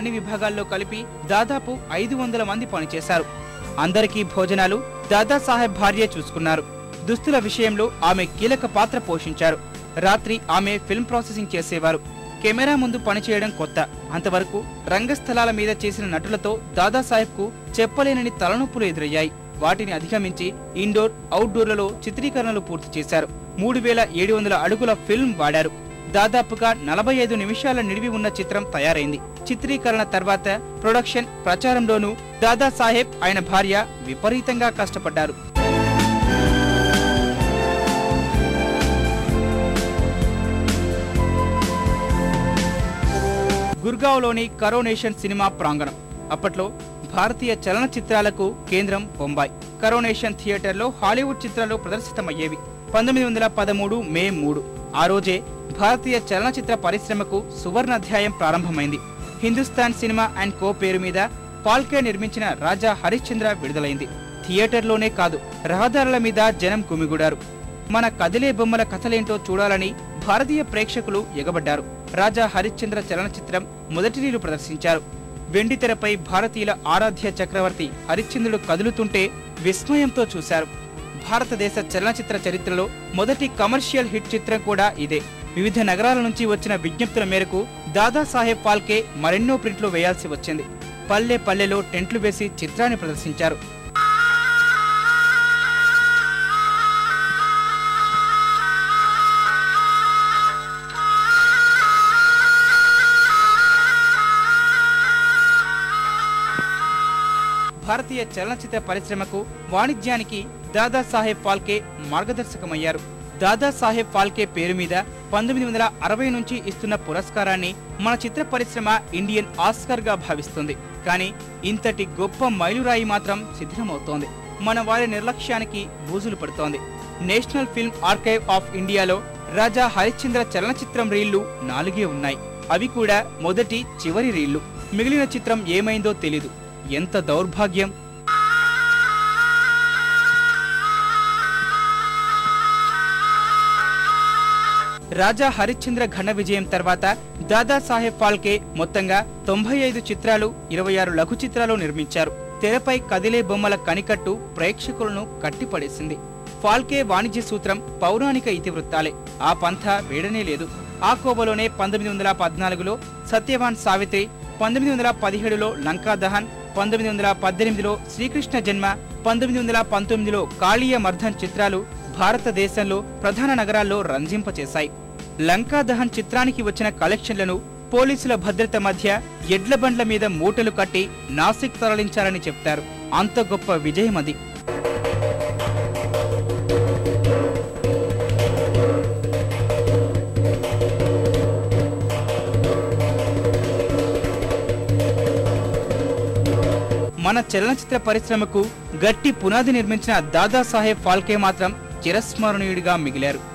అన్ని విభాగాల్లో కలిపి దాదాపు ఐదు వందల మంది పనిచేశారు అందరికీ భోజనాలు దాదాసాహెబ్ భార్య చూసుకున్నారు దుస్తుల విషయంలో ఆమె కీలక పాత్ర పోషించారు రాత్రి ఆమె ఫిల్మ్ ప్రాసెసింగ్ చేసేవారు కెమెరా ముందు పనిచేయడం కొత్త అంతవరకు రంగస్థలాల మీద చేసిన నటులతో దాదాసాహెబ్కు చెప్పలేనని తలనొప్పులు ఎదురయ్యాయి వాటిని అధిగమించి ఇండోర్ అవుట్డోర్లలో చిత్రీకరణలు పూర్తి చేశారు మూడు వేల ఏడు వందల అడుగుల ఫిల్మ్ వాడారు దాదాపుగా నలభై ఐదు నిమిషాల నిడివి ఉన్న చిత్రం తయారైంది చిత్రీకరణ తర్వాత ప్రొడక్షన్ ప్రచారంలోనూ దాదాసాహెబ్ ఆయన భార్య విపరీతంగా కష్టపడ్డారు గుర్గావ్లోని కరోనేషన్ సినిమా ప్రాంగణం అప్పట్లో భారతీయ చలనచిత్రాలకు కేంద్రం బొంబాయి కరోనేషన్ థియేటర్లో హాలీవుడ్ చిత్రాలు ప్రదర్శితమయ్యేవి పంతొమ్మిది వందల పదమూడు మే మూడు ఆ రోజే భారతీయ చలనచిత్ర పరిశ్రమకు సువర్ణాధ్యాయం ప్రారంభమైంది హిందుస్థాన్ సినిమా అండ్ కో పేరు మీద పాల్కే నిర్మించిన రాజా హరిశ్చంద్ర విడుదలైంది థియేటర్లోనే కాదు రహదారుల మీద జనం గుమిగూడారు మన కదిలే బొమ్మల కథలేంటో చూడాలని భారతీయ ప్రేక్షకులు ఎగబడ్డారు రాజా హరిశ్చంద్ర చలనచిత్రం మొదటి నీరు ప్రదర్శించారు వెండి తెరపై భారతీయుల ఆరాధ్య చక్రవర్తి హరిశ్చంద్రుడు కదులుతుంటే విస్మయంతో చూశారు భారతదేశ చలనచిత్ర చరిత్రలో మొదటి కమర్షియల్ హిట్ చిత్రం కూడా ఇదే వివిధ నగరాల నుంచి వచ్చిన విజ్ఞప్తుల మేరకు దాదాసాహెబ్ ఫాల్కే మరెన్నో ప్రింట్లు వేయాల్సి వచ్చింది పల్లె పల్లెలో టెంట్లు వేసి చిత్రాన్ని ప్రదర్శించారు భారతీయ చలనచిత్ర పరిశ్రమకు వాణిజ్యానికి దాదాసాహెబ్ ఫాల్కే మార్గదర్శకమయ్యారు దాదాసాహెబ్ ఫాల్కే పేరు మీద పంతొమ్మిది వందల అరవై నుంచి ఇస్తున్న పురస్కారాన్ని మన చిత్ర పరిశ్రమ ఇండియన్ ఆస్కర్ గా భావిస్తుంది కానీ ఇంతటి గొప్ప మైలురాయి మాత్రం శిథిలమవుతోంది మన వారి నిర్లక్ష్యానికి బూజులు పడుతోంది నేషనల్ ఫిల్మ్ ఆర్కైవ్ ఆఫ్ ఇండియాలో రాజా హరిశ్చంద్ర చలనచిత్రం రీళ్లు నాలుగే ఉన్నాయి అవి కూడా మొదటి చివరి రీళ్లు మిగిలిన చిత్రం ఏమైందో తెలీదు ఎంత దౌర్భాగ్యం రాజా హరిశ్చంద్ర ఘన విజయం తర్వాత దాదాసాహెబ్ ఫాల్కే మొత్తంగా తొంభై ఐదు చిత్రాలు ఇరవై ఆరు లఘు చిత్రాలు నిర్మించారు తెరపై కదిలే బొమ్మల కనికట్టు ప్రేక్షకులను కట్టిపడేసింది ఫాల్కే వాణిజ్య సూత్రం పౌరాణిక ఇతివృత్తాలే ఆ పంథ వేడనే లేదు ఆ కోవలోనే పంతొమ్మిది వందల పద్నాలుగులో సత్యవాన్ సావిత్రి పంతొమ్మిది వందల పదిహేడులో లంకా దహన్ పంతొమ్మిది వందల పద్దెనిమిదిలో శ్రీకృష్ణ జన్మ పంతొమ్మిది వందల పంతొమ్మిదిలో కాళీయ మర్ధన్ చిత్రాలు భారతదేశంలో ప్రధాన నగరాల్లో రంజింపచేశాయి లంకా దహన్ చిత్రానికి వచ్చిన కలెక్షన్లను పోలీసుల భద్రత మధ్య ఎడ్ల బండ్ల మీద మూటలు కట్టి నాసిక్ తరలించారని చెప్తారు అంత గొప్ప విజయం అది మన చలనచిత్ర పరిశ్రమకు గట్టి పునాది నిర్మించిన దాదాసాహెబ్ ఫాల్కే మాత్రం చిరస్మరణీయుడిగా మిగిలారు